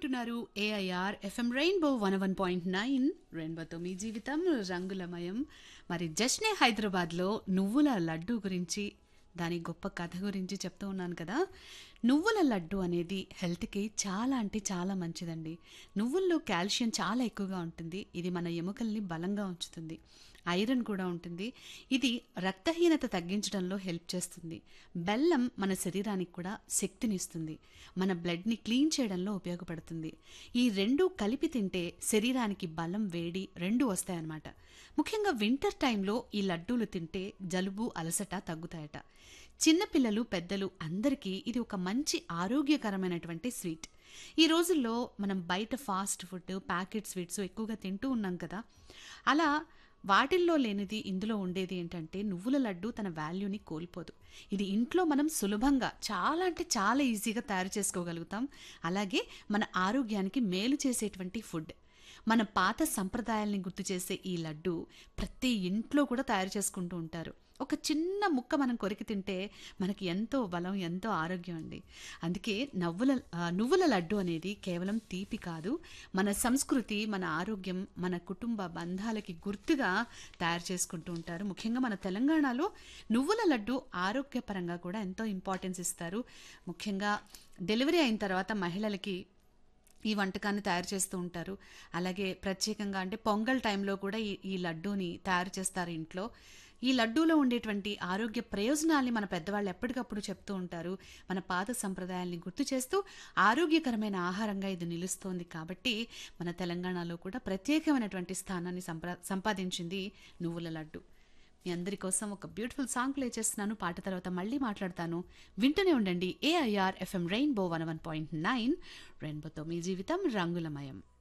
వింటున్నారు AIR FM rainbow one one point nine రెయిన్బోతో మీ జీవితం రంగులమయం మరి జష్నే హైదరాబాద్లో నువ్వుల లడ్డు గురించి దాని గొప్ప కథ గురించి చెప్తూ ఉన్నాను కదా నువ్వుల లడ్డు అనేది హెల్త్కి చాలా అంటే చాలా మంచిదండి నువ్వుల్లో కాల్షియం చాలా ఎక్కువగా ఉంటుంది ఇది మన ఎముకల్ని బలంగా ఉంచుతుంది ఐరన్ కూడా ఉంటుంది ఇది రక్తహీనత తగ్గించడంలో హెల్ప్ చేస్తుంది బెల్లం మన శరీరానికి కూడా శక్తినిస్తుంది మన బ్లడ్ని క్లీన్ చేయడంలో ఉపయోగపడుతుంది ఈ రెండు కలిపి తింటే శరీరానికి బలం వేడి రెండు వస్తాయన్నమాట ముఖ్యంగా వింటర్ టైంలో ఈ లడ్డూలు తింటే జలుబు అలసట తగ్గుతాయట చిన్నపిల్లలు పెద్దలు అందరికీ ఇది ఒక మంచి ఆరోగ్యకరమైనటువంటి స్వీట్ ఈ రోజుల్లో మనం బయట ఫాస్ట్ ఫుడ్ ప్యాకెట్ స్వీట్స్ ఎక్కువగా తింటూ ఉన్నాం కదా అలా వాటిల్లో లేనిది ఇందులో ఉండేది ఏంటంటే నువ్వుల లడ్డు తన వాల్యూని కోల్పోదు ఇది ఇంట్లో మనం సులభంగా చాలా అంటే చాలా ఈజీగా తయారు చేసుకోగలుగుతాం అలాగే మన ఆరోగ్యానికి మేలు చేసేటువంటి ఫుడ్ మన పాత సంప్రదాయాల్ని గుర్తు చేసే ఈ లడ్డు ప్రతి ఇంట్లో కూడా తయారు చేసుకుంటూ ఉంటారు ఒక చిన్న ముక్క మనం కొరికి తింటే మనకి ఎంతో బలం ఎంతో ఆరోగ్యం అండి అందుకే నవ్వుల ఆ, నువ్వుల లడ్డు అనేది కేవలం తీపి కాదు మన సంస్కృతి మన ఆరోగ్యం మన కుటుంబ బంధాలకి గుర్తుగా తయారు చేసుకుంటూ ఉంటారు ముఖ్యంగా మన తెలంగాణలో నువ్వుల లడ్డు ఆరోగ్యపరంగా కూడా ఎంతో ఇంపార్టెన్స్ ఇస్తారు ముఖ్యంగా డెలివరీ అయిన తర్వాత మహిళలకి ఈ వంటకాన్ని తయారు చేస్తూ ఉంటారు అలాగే ప్రత్యేకంగా అంటే పొంగల్ టైంలో కూడా ఈ ఈ లడ్డూని తయారు చేస్తారు ఇంట్లో ఈ లడ్డూలో ఉండేటువంటి ఆరోగ్య ప్రయోజనాల్ని మన పెద్దవాళ్ళు ఎప్పటికప్పుడు చెప్తూ ఉంటారు మన పాత సంప్రదాయాల్ని గుర్తు చేస్తూ ఆరోగ్యకరమైన ఆహారంగా ఇది నిలుస్తోంది కాబట్టి మన తెలంగాణలో కూడా ప్రత్యేకమైనటువంటి స్థానాన్ని సంప్ర సంపాదించింది నువ్వుల లడ్డు మీ అందరి కోసం ఒక బ్యూటిఫుల్ సాంగ్ ప్లే చేస్తున్నాను పాట తర్వాత మళ్ళీ మాట్లాడతాను వింటూనే ఉండండి AIR FM rainbow one one point nine రెయిన్బోతో మీ జీవితం రంగులమయం